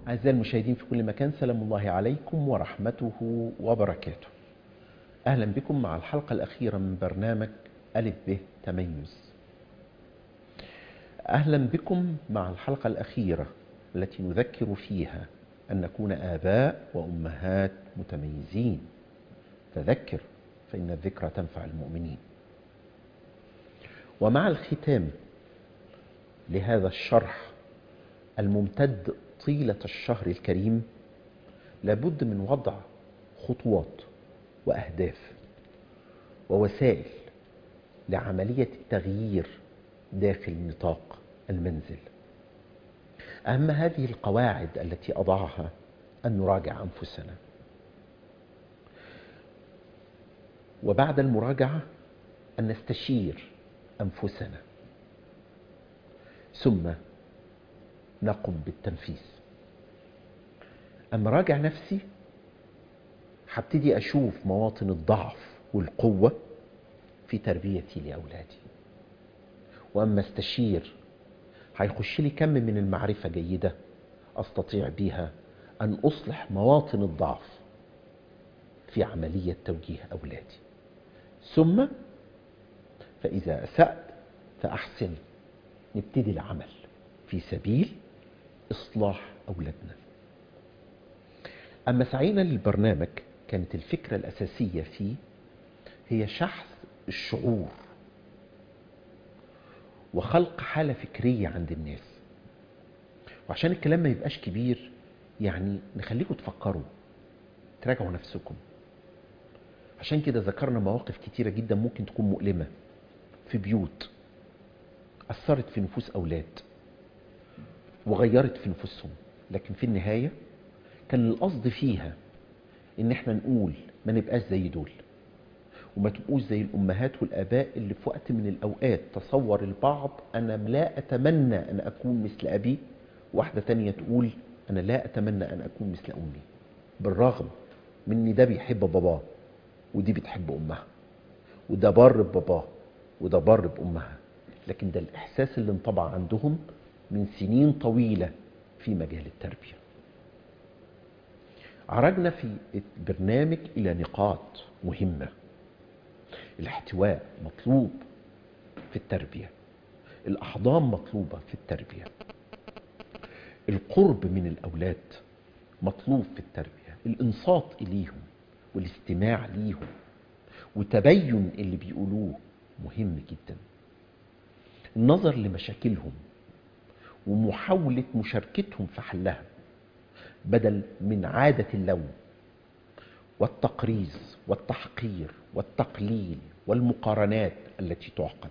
أعزائي المشاهدين في كل مكان سلام الله عليكم ورحمته وبركاته أهلا بكم مع الحلقة الأخيرة من برنامج ألف به تميز أهلا بكم مع الحلقة الأخيرة التي نذكر فيها أن نكون آباء وأمهات متميزين فذكر فإن الذكرى تنفع المؤمنين ومع الختام لهذا الشرح الممتد طيلة الشهر الكريم لابد من وضع خطوات وأهداف ووسائل لعملية التغيير داخل نطاق المنزل أهم هذه القواعد التي أضعها أن نراجع أنفسنا وبعد المراجعة أن نستشير أنفسنا ثم نقم بالتنفيذ أما راجع نفسي هبتدي أشوف مواطن الضعف والقوة في تربيتي لأولادي وأما استشير هيخش لي كم من المعرفة جيدة أستطيع بها أن أصلح مواطن الضعف في عملية توجيه أولادي ثم فإذا أسأت فأحسن نبتدي العمل في سبيل إصلاح أولادنا أما سعينا للبرنامج كانت الفكرة الأساسية فيه هي شحذ الشعور وخلق حالة فكرية عند الناس وعشان الكلام ما يبقاش كبير يعني نخليكم تفكروا تراجعوا نفسكم عشان كده ذكرنا مواقف كتيرة جدا ممكن تكون مؤلمة في بيوت أثرت في نفوس أولاد وغيرت في نفوسهم لكن في النهاية كان القصد فيها ان احنا نقول ما نبقاش زي دول وما تبقوش زي الامهات والاباء اللي في وقت من الاوقات تصور البعض انا لا اتمنى ان اكون مثل ابي واحدة تانية تقول انا لا اتمنى ان اكون مثل امي بالرغم من ان ده بيحب باباه ودي بتحب امها وده بر بباباه وده بر بامها لكن ده الاحساس اللي انطبع عندهم من سنين طويلة في مجال التربية عرجنا في البرنامج إلى نقاط مهمة الاحتواء مطلوب في التربية الأحضان مطلوبة في التربية القرب من الأولاد مطلوب في التربية الإنصات إليهم والاستماع ليهم وتبين اللي بيقولوه مهم جدا النظر لمشاكلهم ومحاولة مشاركتهم في حلها بدل من عادة اللوم والتقريص والتحقير والتقليل والمقارنات التي تعقد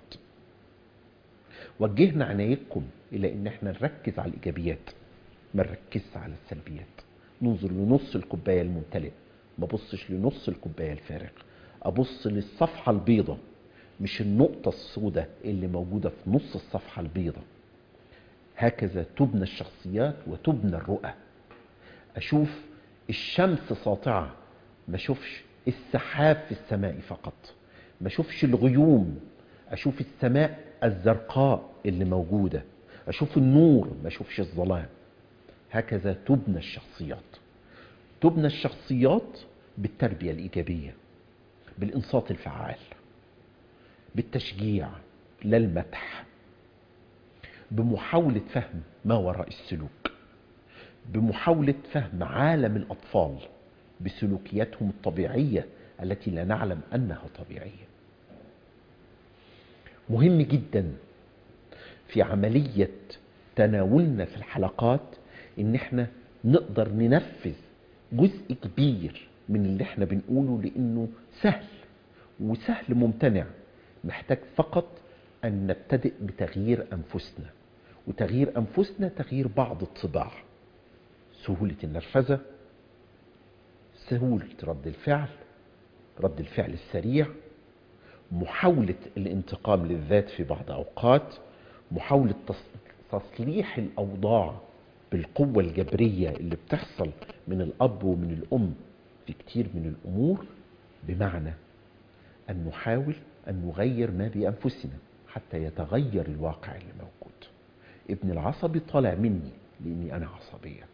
وجهنا عنايتكم إلى أن احنا نركز على الإيجابيات ما نركزش على السلبيات ننظر لنص الكوباية الممتلئ ما بصش لنص الكوباية الفارغ أبص للصفحة البيضة مش النقطة السوداء اللي موجودة في نص الصفحة البيضة هكذا تبنى الشخصيات وتبنى الرؤى أشوف الشمس ساطعة ما أشوفش السحاب في السماء فقط ما أشوفش الغيوم أشوف السماء الزرقاء اللي موجودة أشوف النور ما أشوفش الظلام هكذا تبنى الشخصيات تبنى الشخصيات بالتربية الإيجابية بالإنصات الفعال بالتشجيع لا المدح بمحاولة فهم ما وراء السلوك بمحاولة فهم عالم الأطفال بسلوكياتهم الطبيعية التي لا نعلم أنها طبيعية مهم جدا في عملية تناولنا في الحلقات ان احنا نقدر ننفذ جزء كبير من اللي احنا بنقوله لانه سهل وسهل ممتنع محتاج فقط ان نبتدئ بتغيير انفسنا وتغيير انفسنا تغيير بعض الطباع سهولة النرفزة سهولة رد الفعل رد الفعل السريع محاولة الانتقام للذات في بعض أوقات محاولة تصليح الأوضاع بالقوة الجبرية اللي بتحصل من الأب ومن الأم في كتير من الأمور بمعنى أن نحاول أن نغير ما بأنفسنا حتى يتغير الواقع اللي موجود ابن العصبي طالع مني لأني أنا عصبية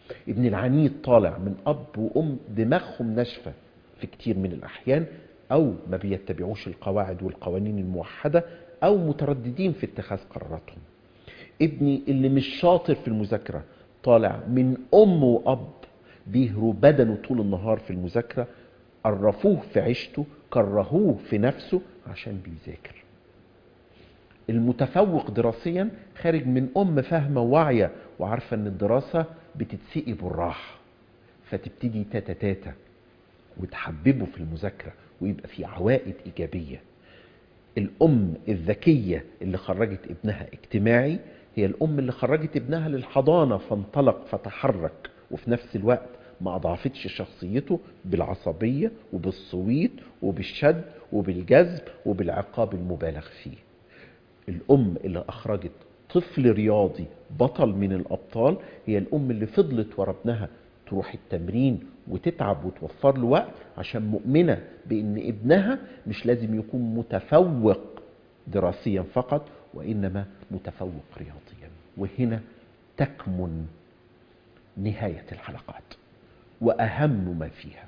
ابن العنيد طالع من اب وام دماغهم ناشفه في كتير من الاحيان او ما بيتبعوش القواعد والقوانين الموحده او مترددين في اتخاذ قراراتهم ابني اللي مش شاطر في المذاكره طالع من ام واب بيهروا بدنه طول النهار في المذاكره قرفوه في عيشته كرهوه في نفسه عشان بيذاكر المتفوق دراسيا خارج من ام فاهمه واعيه وعارفه ان الدراسه بتتسقي بالراحه فتبتدي تاتا تاتا وتحببه في المذاكره ويبقى في عوائد ايجابيه الام الذكيه اللي خرجت ابنها اجتماعي هي الام اللي خرجت ابنها للحضانه فانطلق فتحرك وفي نفس الوقت ما اضعفتش شخصيته بالعصبيه وبالصويت وبالشد وبالجذب وبالعقاب المبالغ فيه الام اللي اخرجت طفل رياضي بطل من الابطال هي الام اللي فضلت ورا ابنها تروح التمرين وتتعب وتوفر له وقت عشان مؤمنه بان ابنها مش لازم يكون متفوق دراسيا فقط وانما متفوق رياضيا وهنا تكمن نهايه الحلقات واهم ما فيها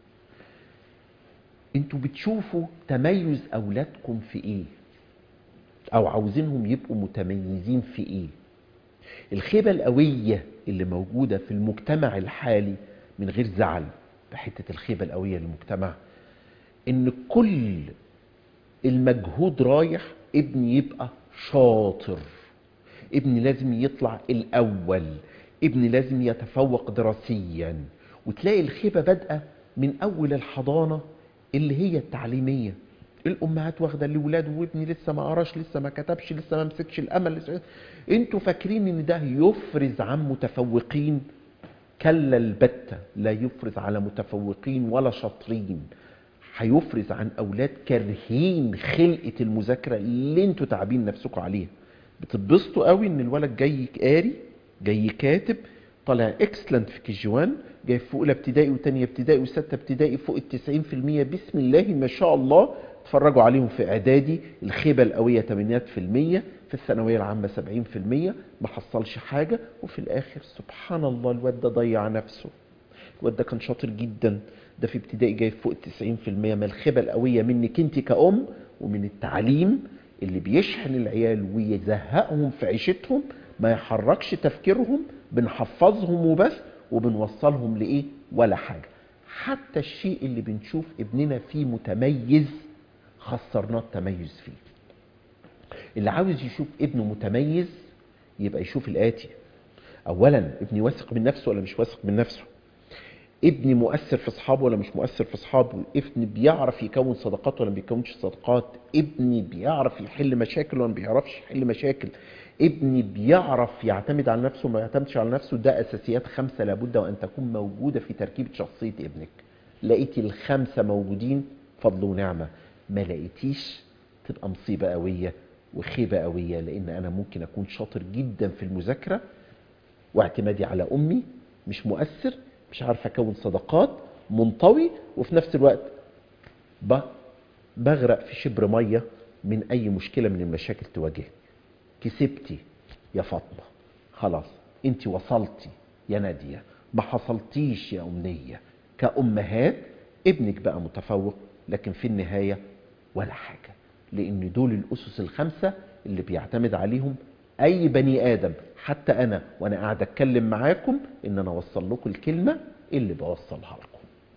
انتوا بتشوفوا تميز اولادكم في ايه او عاوزينهم يبقوا متميزين في ايه الخيبة القوية اللي موجودة في المجتمع الحالي من غير زعل بحتة الخيبة القوية للمجتمع ان كل المجهود رايح ابني يبقى شاطر ابني لازم يطلع الاول ابني لازم يتفوق دراسيا وتلاقي الخيبة بادئة من اول الحضانة اللي هي التعليمية الامهات واخده لاولاده وابني لسه ما قراش لسه ما كتبش لسه ما مسكش الامل لسه انتوا فاكرين ان ده يفرز عن متفوقين كلا البتة لا يفرز على متفوقين ولا شاطرين هيفرز عن اولاد كارهين خلقه المذاكره اللي انتوا تعبين نفسكم عليها بتتبسطوا قوي ان الولد جاي قاري جاي كاتب طالع اكسلنت في كي جي 1 جاي في اولى ابتدائي وثانيه ابتدائي وسته ابتدائي فوق ال 90% بسم الله ما شاء الله اتفرجوا عليهم في اعدادي الخيبه القويه 8% في الثانويه العامه 70% ما حصلش حاجه وفي الاخر سبحان الله الواد ده ضيع نفسه الواد ده كان شاطر جدا ده في ابتدائي جاي فوق 90% ما الخيبه القويه منك انت كأم ومن التعليم اللي بيشحن العيال ويزهقهم في عيشتهم ما يحركش تفكيرهم بنحفظهم وبس وبنوصلهم لايه ولا حاجه حتى الشيء اللي بنشوف ابننا فيه متميز خسرناه التميز فيه اللي عاوز يشوف ابنه متميز يبقى يشوف الآتي أولا ابني واثق من نفسه ولا مش واثق من نفسه ابني مؤثر في اصحابه ولا مش مؤثر في اصحابه ابني بيعرف يكون صداقات ولا ما بيكونش صداقات ابني بيعرف يحل مشاكل ولا ما بيعرفش يحل مشاكل ابني بيعرف يعتمد على نفسه وما يعتمدش على نفسه ده اساسيات خمسه لابد وان تكون موجوده في تركيبه شخصيه ابنك لقيتي الخمسه موجودين فضل ونعمه ما لقيتيش تبقى مصيبه قويه وخيبه قويه لان انا ممكن اكون شاطر جدا في المذاكره واعتمادي على امي مش مؤثر مش عارف اكون صداقات منطوي وفي نفس الوقت ب- بغرق في شبر ميه من اي مشكله من المشاكل تواجهني كسبتي يا فاطمه خلاص انت وصلتي يا ناديه ما حصلتيش يا امنيه كامهات ابنك بقى متفوق لكن في النهايه ولا حاجه لان دول الاسس الخمسه اللي بيعتمد عليهم اي بني ادم حتى انا وانا قاعد اتكلم معاكم ان انا اوصل لكم الكلمه اللي بوصلها لكم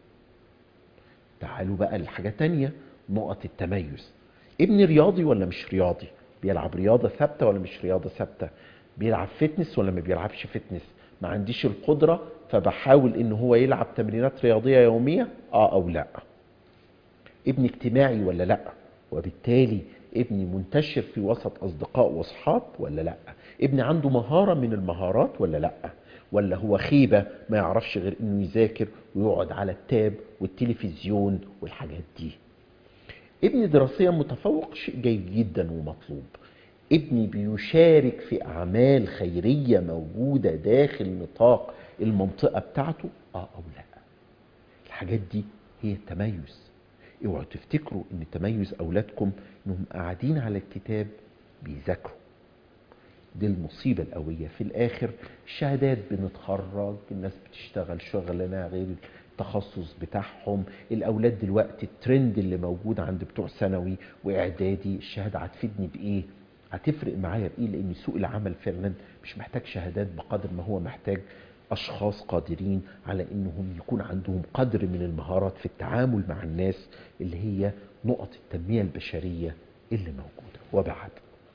تعالوا بقى لحاجه تانية نقط التميز ابني رياضي ولا مش رياضي بيلعب رياضه ثابته ولا مش رياضه ثابته بيلعب فتنس ولا ما بيلعبش فتنس ما عنديش القدره فبحاول ان هو يلعب تمرينات رياضيه يوميه اه او لا ابني اجتماعي ولا لا وبالتالي ابني منتشر في وسط اصدقاء واصحاب ولا لا ابني عنده مهاره من المهارات ولا لا ولا هو خيبه ما يعرفش غير انه يذاكر ويقعد على التاب والتلفزيون والحاجات دي ابني دراسيا متفوق شيء جيد جدا ومطلوب ابني بيشارك في اعمال خيريه موجوده داخل نطاق المنطقه بتاعته اه او لا الحاجات دي هي التميز اوعوا تفتكروا ان تميز اولادكم انهم قاعدين على الكتاب بيذاكروا دي المصيبة القوية في الآخر شهادات بنتخرج الناس بتشتغل شغلنا غير التخصص بتاعهم الأولاد دلوقتي الترند اللي موجود عند بتوع ثانوي وإعدادي الشهادة هتفيدني بإيه هتفرق معايا بإيه لأن سوق العمل فعلا مش محتاج شهادات بقدر ما هو محتاج أشخاص قادرين على أنهم يكون عندهم قدر من المهارات في التعامل مع الناس اللي هي نقط التنمية البشرية اللي موجودة وبعد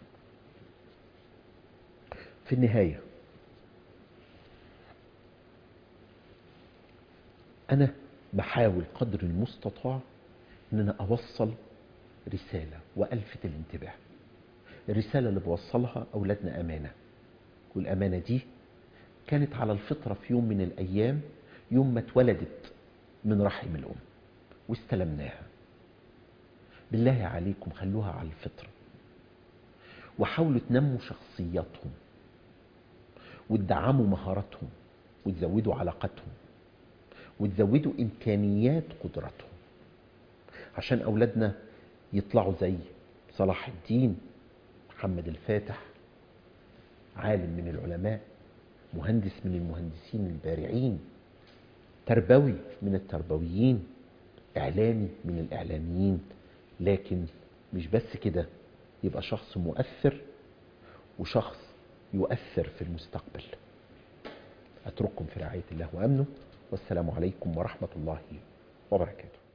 في النهاية أنا بحاول قدر المستطاع أن أنا أوصل رسالة وألفت الانتباه الرسالة اللي بوصلها أولادنا أمانة والأمانة دي كانت على الفطرة في يوم من الأيام يوم ما اتولدت من رحم الأم واستلمناها بالله عليكم خلوها على الفطرة وحاولوا تنموا شخصياتهم وتدعموا مهاراتهم وتزودوا علاقاتهم وتزودوا إمكانيات قدراتهم عشان أولادنا يطلعوا زي صلاح الدين محمد الفاتح عالم من العلماء مهندس من المهندسين البارعين تربوي من التربويين إعلامي من الإعلاميين لكن مش بس كده يبقى شخص مؤثر وشخص يؤثر في المستقبل أترككم في رعاية الله وأمنه والسلام عليكم ورحمة الله وبركاته